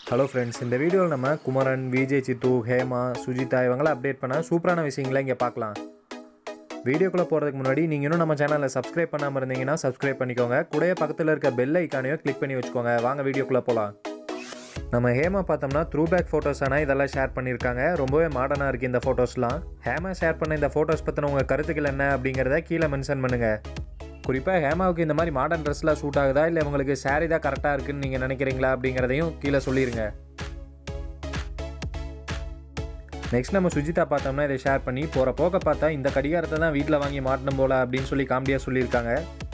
hello friends இந்த வீடியோவில் நம்ம குமரன் விஜய் சித்து ஹேமா சுஜிதா இவங்களாம் அப்டேட் பண்ண சூப்பரான விஷயங்களை இங்கே பார்க்கலாம் வீடியோக்குள்ளே போகிறதுக்கு முன்னாடி நீங்கள் இன்னும் நம்ம சேனலை சப்ஸ்கிரைப் பண்ணாமல் இருந்தீங்கன்னா சப்ஸ்கிரைப் பண்ணிக்கோங்க கூடயே பக்கத்தில் இருக்க பெல் ஐக்கானையும் கிளிக் பண்ணி வச்சுக்கோங்க வாங்க வீடியோக்குள்ளே போகலாம் நம்ம ஹேமா பார்த்தோம்னா த்ரூ பேக் ஃபோட்டோஸான இதெல்லாம் ஷேர் பண்ணியிருக்காங்க ரொம்பவே மாடர்னாக இருக்குது இந்த ஃபோட்டோஸ்லாம் ஹேமா ஷேர் பண்ண இந்த ஃபோட்டோஸ் பற்றின உங்கள் கருத்துக்கள் என்ன அப்படிங்கிறத கீழே மென்ஷன் பண்ணுங்கள் குறிப்பாக ஹேமாவுக்கு இந்த மாதிரி மாடர்ன் ட்ரெஸ்லாம் சூட் ஆகுதா இல்லை உங்களுக்கு saree தான் கரெக்டாக இருக்குன்னு நீங்கள் நினைக்கிறீங்களா அப்படிங்கிறதையும் கீழே சொல்லிடுங்க நெக்ஸ்ட் நம்ம சுஜிதா பார்த்தோம்னா இதை ஷேர் பண்ணி போகிற போக்க பார்த்தா இந்த கடிகாரத்தை தான் வீட்டில் வாங்கி மாட்டணும் போல அப்படின்னு சொல்லி காமெடியாக சொல்லியிருக்காங்க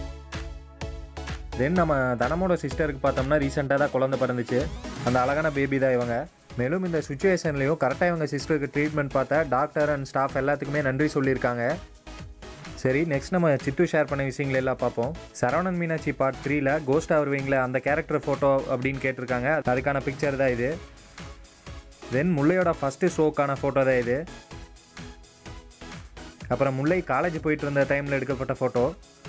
தென் நம்ம தனமோட சிஸ்டருக்கு பார்த்தோம்னா ரீசெண்டாக தான் குழந்தை பிறந்துச்சு அந்த அழகான பேபி தான் இவங்க மேலும் இந்த சுச்சுவேஷன்லையும் கரெக்டாக இவங்க சிஸ்டருக்கு ட்ரீட்மெண்ட் பார்த்தா டாக்டர் அண்ட் ஸ்டாஃப் எல்லாத்துக்குமே நன்றி சொல்லியிருக்காங்க சரி நெக்ஸ்ட் நம்ம சித்து ஷேர் பண்ண விஷயங்கள் எல்லாம் பார்ப்போம் சரவணன் மீனாட்சி பார்ட் த்ரீல கோஸ்டாக வருவீங்களே அந்த கேரக்டர் ஃபோட்டோ அப்படின்னு கேட்டிருக்காங்க அதுக்கான பிக்சர் தான் இது தென் முல்லையோட ஃபஸ்ட்டு ஷோக்கான ஃபோட்டோ தான் இது அப்புறம் முல்லை காலேஜ் போயிட்டு இருந்த டைமில் எடுக்கப்பட்ட ஃபோட்டோ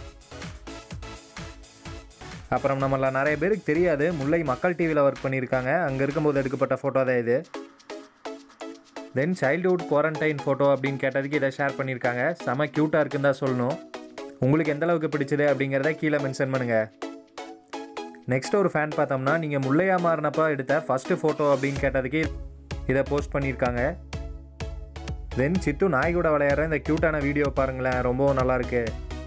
அப்புறம் நம்மள நிறைய பேருக்கு தெரியாது முல்லை மக்கள் டிவியில் ஒர்க் பண்ணியிருக்காங்க அங்கே இருக்கும்போது எடுக்கப்பட்ட ஃபோட்டோ தான் இது தென் சைல்டுஹுட் குவாரண்டைன் ஃபோட்டோ அப்படின்னு கேட்டதுக்கு இதை ஷேர் பண்ணியிருக்காங்க செம க்யூட்டாக இருக்குன்னு தான் சொல்லணும் உங்களுக்கு எந்த அளவுக்கு பிடிச்சது அப்படிங்கிறத கீழே மென்ஷன் பண்ணுங்கள் நெக்ஸ்ட் ஒரு ஃபேன் பார்த்தோம்னா நீங்கள் முல்லையா மாறினப்போ எடுத்த ஃபஸ்ட்டு ஃபோட்டோ அப்படின்னு கேட்டதுக்கு இதை போஸ்ட் பண்ணியிருக்காங்க தென் சித்து நாய் கூட விளையாடுற இந்த க்யூட்டான வீடியோ பாருங்களேன் ரொம்பவும் நல்லா இருக்கு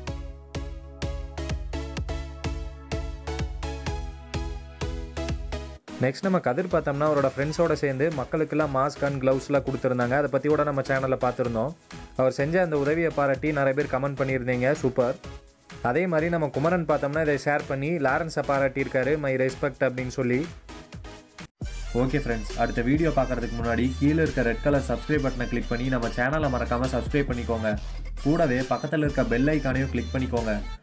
நெக்ஸ்ட் நம்ம கதிர் பார்த்தோம்னா அவரோட ஃப்ரெண்ட்ஸோட சேர்ந்து மக்களுக்கெல்லாம் மாஸ்க் அண்ட் க்ளவுஸ்லாம் கொடுத்துருந்தாங்க அதை பற்றி கூட நம்ம சேனலில் பார்த்துருந்தோம் அவர் செஞ்ச அந்த உதவியை பாராட்டி நிறைய பேர் கமெண்ட் பண்ணியிருந்தீங்க சூப்பர் அதே மாதிரி நம்ம குமரன் பார்த்தோம்னா இதை ஷேர் பண்ணி லாரன்ஸை பாராட்டியிருக்காரு மை ரெஸ்பெக்ட் அப்படின்னு சொல்லி ஓகே ஃப்ரெண்ட்ஸ் அடுத்த வீடியோ பார்க்குறதுக்கு முன்னாடி கீழே இருக்க ரெட் கலர் சப்ஸ்கிரைப் பட்டனை கிளிக் பண்ணி நம்ம சேனலை மறக்காமல் சப்ஸ்கிரைப் பண்ணிக்கோங்க கூடவே பக்கத்தில் இருக்க பெல் ஐக்கானையும் கிளிக் பண்ணிக்கோங்க